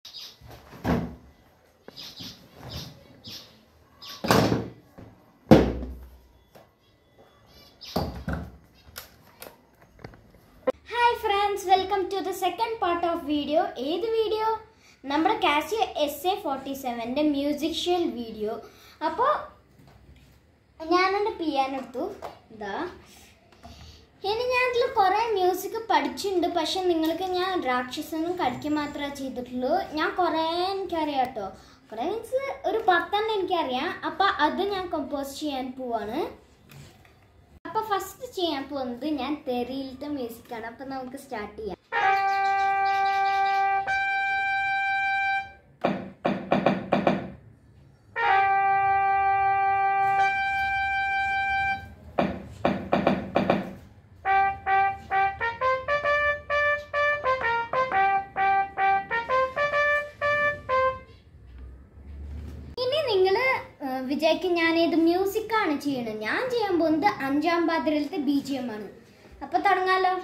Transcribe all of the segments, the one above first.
hi friends welcome to the second part of video ഏത് video നമ്മുടെ Casio S A forty സെവൻ്റെ musical video അപ്പോൾ ഞാനെൻ്റെ piano എടുത്തു ഇതാ ഇനി ഞാനതിൽ കുറേ മ്യൂസിക് പഠിച്ചിട്ടുണ്ട് പക്ഷെ നിങ്ങൾക്ക് ഞാൻ രാക്ഷസനും കളിക്കുക മാത്രമേ ചെയ്തിട്ടുള്ളൂ ഞാൻ കുറേ എനിക്കറിയാം കേട്ടോ കുറേ മീൻസ് ഒരു പത്തെണ്ണം എനിക്കറിയാം അപ്പോൾ അത് ഞാൻ കമ്പോസ് ചെയ്യാൻ പോവാണ് അപ്പൊ ഫസ്റ്റ് ചെയ്യാൻ പോകുന്നത് ഞാൻ തെറിയിലത്തെ മ്യൂസിക് ആണ് അപ്പൊ നമുക്ക് സ്റ്റാർട്ട് ചെയ്യാം ഇനി നിങ്ങൾ വിചാരിക്കും ഞാൻ ഏത് മ്യൂസിക് ആണ് ചെയ്യണത് ഞാൻ ചെയ്യാൻ പോകുന്നത് അഞ്ചാം പാതിരയിലത്തെ ബി ജി എം ആണ് അപ്പൊ തുടങ്ങാലോ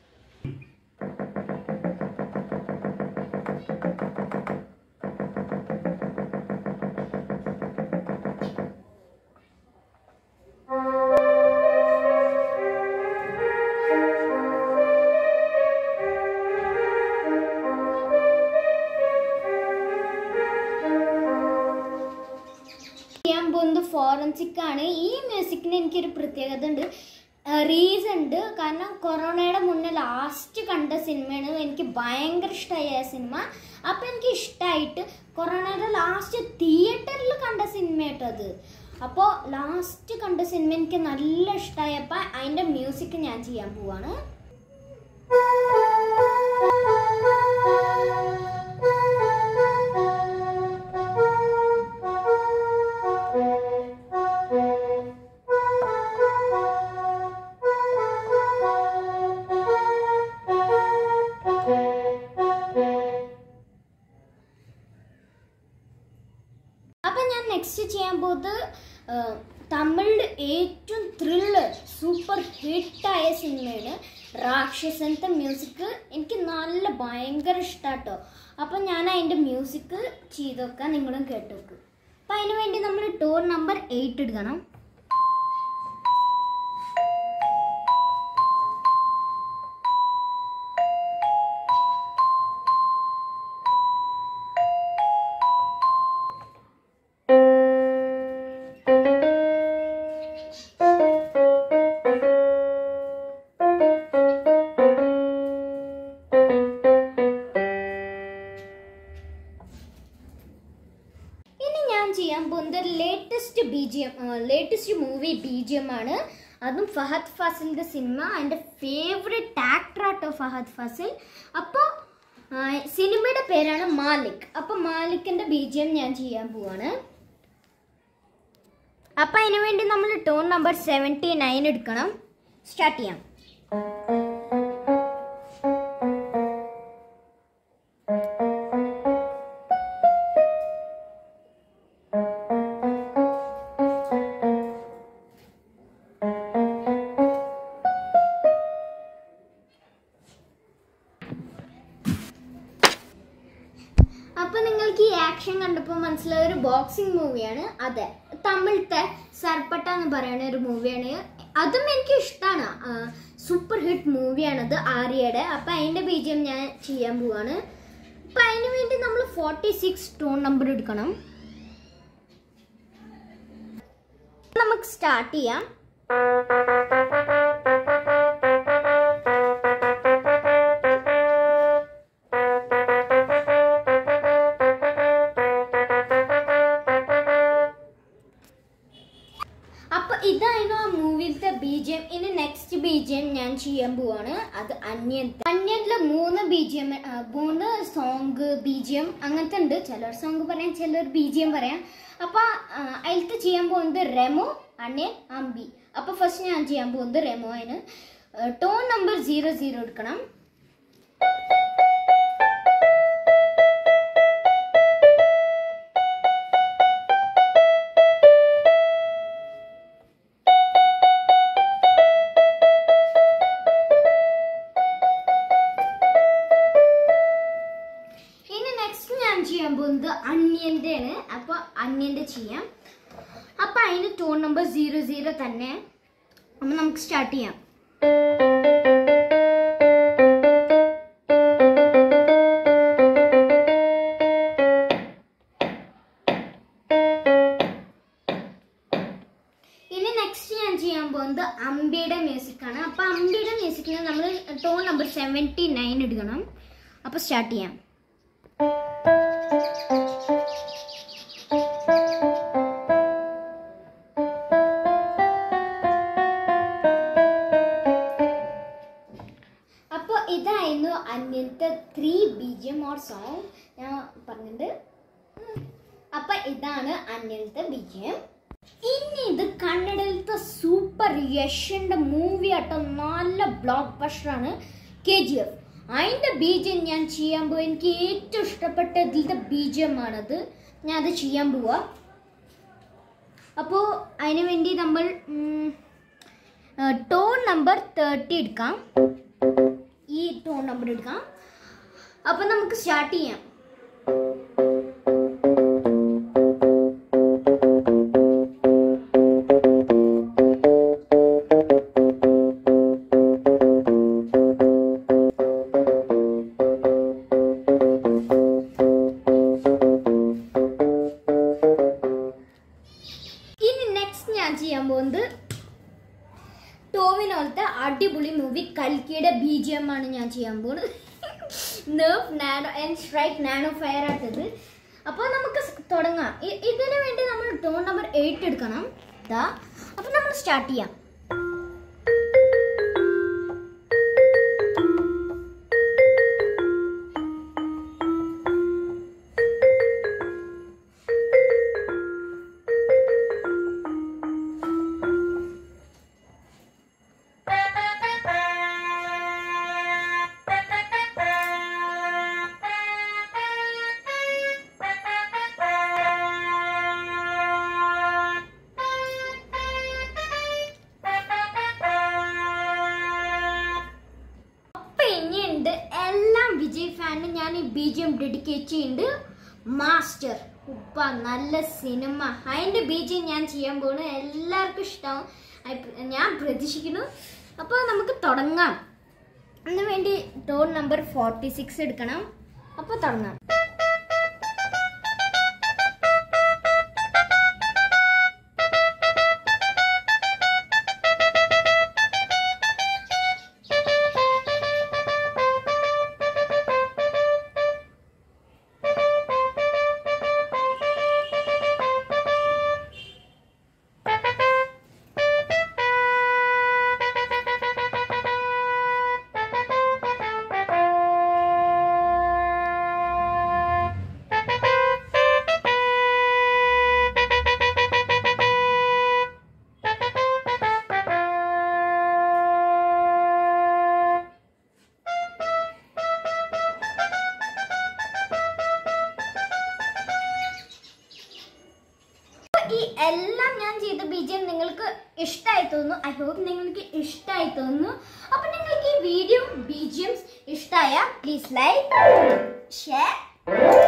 ചെയ്യാൻ പോകുന്നത് ഫോറൻസിക് ആണ് ഈ മ്യൂസിക്കിന് എനിക്കൊരു പ്രത്യേകത ഉണ്ട് റീസൺ ഉണ്ട് കാരണം കൊറോണയുടെ മുന്നേ ലാസ്റ്റ് കണ്ട സിനിമയാണ് എനിക്ക് ഭയങ്കര ഇഷ്ടമായി ആ സിനിമ അപ്പം എനിക്ക് ഇഷ്ടമായിട്ട് കൊറോണയുടെ ലാസ്റ്റ് തിയേറ്ററിൽ കണ്ട സിനിമ കേട്ടോ അത് അപ്പോൾ ലാസ്റ്റ് കണ്ട സിനിമ എനിക്ക് നല്ല ഇഷ്ടമായപ്പോൾ അതിൻ്റെ മ്യൂസിക് ഞാൻ ചെയ്യാൻ പോവാണ് അപ്പം ഞാൻ നെക്സ്റ്റ് ചെയ്യാൻ പോകുന്നത് ആ, തമിഴിൽ ഏറ്റവും ത്രില്ലർ സൂപ്പർ ഹിറ്റായ സിനിമയാണ് രാക്ഷസനത്തെ മ്യൂസിക് എനിക്ക് നല്ല ഭയങ്കര ഇഷ്ടാട്ടോ അപ്പം ഞാൻ അതിൻ്റെ മ്യൂസിക് ചെയ്ത് വെക്കാം നിങ്ങളും കേട്ട് വെക്കും അപ്പം അതിന് വേണ്ടി നമ്മൾ ടൂർ നമ്പർ എയ്റ്റ് എടുക്കണം ഇനി ഞാൻ ചെയ്യാൻ പോകുന്നത് latest B G M latest movie B G M ആണ് അതും ഫഹദ് ഫാസിലിൻ്റെ സിനിമ എൻ്റെ ഫേവറേറ്റ് ആക്ടർ ആട്ടോ ഫഹദ് ഫാസിൽ അപ്പോൾ സിനിമയുടെ പേരാണ് മാലിക് അപ്പോൾ മാലിക്കിൻ്റെ ബി ജി എം ഞാൻ ചെയ്യാൻ പോവാണ് അപ്പം അതിനു വേണ്ടി നമ്മൾ ടോൺ നമ്പർ സെവൻറ്റി നയൻ എടുക്കണം സ്റ്റാർട്ട് ചെയ്യാം അപ്പൊ നിങ്ങൾക്ക് ഈ ആക്ഷൻ കണ്ടപ്പോൾ മനസ്സിലായ ഒരു ബോക്സിംഗ് മൂവിയാണ് അതെ തമിഴത്തെ സർപ്പട്ട എന്ന് പറയുന്ന ഒരു മൂവിയാണ് അതും എനിക്ക് ഇഷ്ടമാണ് സൂപ്പർ ഹിറ്റ് മൂവിയാണത് ആര്യയുടെ അപ്പൊ അതിന്റെ ബീജം ഞാൻ ചെയ്യാൻ പോവാണ് അപ്പൊ അതിന് വേണ്ടി നമ്മൾ ഫോർട്ടി സിക്സ് ടോൺ നമ്പർ എടുക്കണം നമുക്ക് സ്റ്റാർട്ട് ചെയ്യാം അപ്പൊ ഇതായിരുന്നു ആ മൂവിയിലത്തെ ബീജിയം ഇനി നെക്സ്റ്റ് ബീജിയം ഞാൻ ചെയ്യാൻ പോവാണ് അത് അന്യത്തെ അന്യത്തിലെ മൂന്ന് ബീജിയം മൂന്ന് സോങ് ബീജിയം അങ്ങനത്തെ ഉണ്ട് ചിലർ സോങ് പറയാം ചിലർ ബീജിയം പറയാം അപ്പൊ ആ, അതിലത്തെ ചെയ്യാൻ പോകുന്നത് റെമോ അന്യൻ അമ്പി അപ്പൊ ഫസ്റ്റ് ഞാൻ ചെയ്യാൻ പോകുന്നത് റെമോ അതിന് ടോൺ നമ്പർ സീറോ സീറോ എടുക്കണം ഇനി നെക്സ്റ്റ് ഞാൻ ചെയ്യാൻ പോകുന്നത് അന്യൻ്റെ ആണ് അപ്പോൾ അന്യൻ്റെ ചെയ്യാം അപ്പോൾ അതിന് ടോൺ നമ്പർ സീറോ സീറോ തന്നെ അപ്പോൾ നമുക്ക് സ്റ്റാർട്ട് ചെയ്യാം ഇനി നെക്സ്റ്റ് ഞാൻ ചെയ്യാൻ പോകുന്നത് അമ്പിയുടെ മ്യൂസിക് ആണ് അപ്പൊ അമ്പിയുടെ മ്യൂസിക്കിന് നമ്മൾ ടോൺ നമ്പർ സെവൻറ്റി നയൻ എടുക്കണം അപ്പൊ സ്റ്റാർട്ട് ചെയ്യാം അപ്പോൾ ഇതായിരുന്നു അന്യത്തെ three B G M or song ഞാൻ പറഞ്ഞിട്ടുണ്ട് അപ്പൊ ഇതാണ് അന്യത്തെ ബി ജി എം ഇനി ഇത് കന്നഡയിലത്തെ സൂപ്പർ യഷിന്റെ മൂവി ആട്ടോ നല്ല ബ്ലോക്ക് ബസ്റ്ററാണ് കെ ജി എഫ് അതിൻ്റെ ബീജം ഞാൻ ചെയ്യാൻ പോയി എനിക്ക് ഏറ്റവും ഇഷ്ടപ്പെട്ട ഇതിലത്തെ ബീജമാണത് ഞാൻ അത് ചെയ്യാൻ പോവാ അപ്പോൾ അതിന് വേണ്ടി നമ്മൾ ടോൺ നമ്പർ തേർട്ടി എടുക്കാം ഈ ടോൺ നമ്പർ എടുക്കാം അപ്പോൾ നമുക്ക് സ്റ്റാർട്ട് ചെയ്യാം ഇനി നെക്സ്റ്റ് ഞാൻ ചെയ്യാൻ പോകുന്നത് ടോവിനോലത്തെ അടിപൊളി മൂവി കൽക്കിയുടെ ബി ജി എം ആണ് ഞാൻ ചെയ്യാൻ പോകുന്നത് nerve nano and strike nano fire ആട്ടത് അപ്പോൾ നമുക്ക് സ് തുടങ്ങാം ഇ- ഇതിന് വേണ്ടി നമ്മൾ ടോൺ നമ്പർ എയ്റ്റ് എടുക്കണം ഇതാ അപ്പോൾ നമ്മൾ സ്റ്റാർട്ട് ചെയ്യാം അപ്പൊ ഇനിയുണ്ട് എല്ലാം വിജയ് ഫാനിന് ഞാൻ ഈ ബി ജി എം ഡെഡിക്കേറ്റ് ചെയ്യുന്നുണ്ട് മാസ്റ്റർ ഉപ്പ നല്ല സിനിമ അതിന്റെ ബി ജി ഞാൻ ചെയ്യാൻ പോണു എല്ലാവർക്കും ഇഷ്ടമാവും I പ്ര- ഞാൻ പ്രതീക്ഷിക്കുന്നു അപ്പോൾ നമുക്ക് തുടങ്ങാം അതിന് വേണ്ടി ടോൺ നമ്പർ ഫോർട്ടി സിക്സ് എടുക്കണം അപ്പോൾ തുടങ്ങാം ഈ എല്ലാം ഞാൻ ചെയ്ത ബീജം നിങ്ങൾക്ക് ഇഷ്ടമായി തോന്നുന്നു ഐ ഹോപ്പ് നിങ്ങൾക്ക് ഇഷ്ടമായി തോന്നുന്നു അപ്പൊ നിങ്ങൾക്ക് ഈ വീഡിയോ ബീജിയംസ് ഇഷ്ടമായ പ്ലീസ് ലൈക്ക് ഷെയർ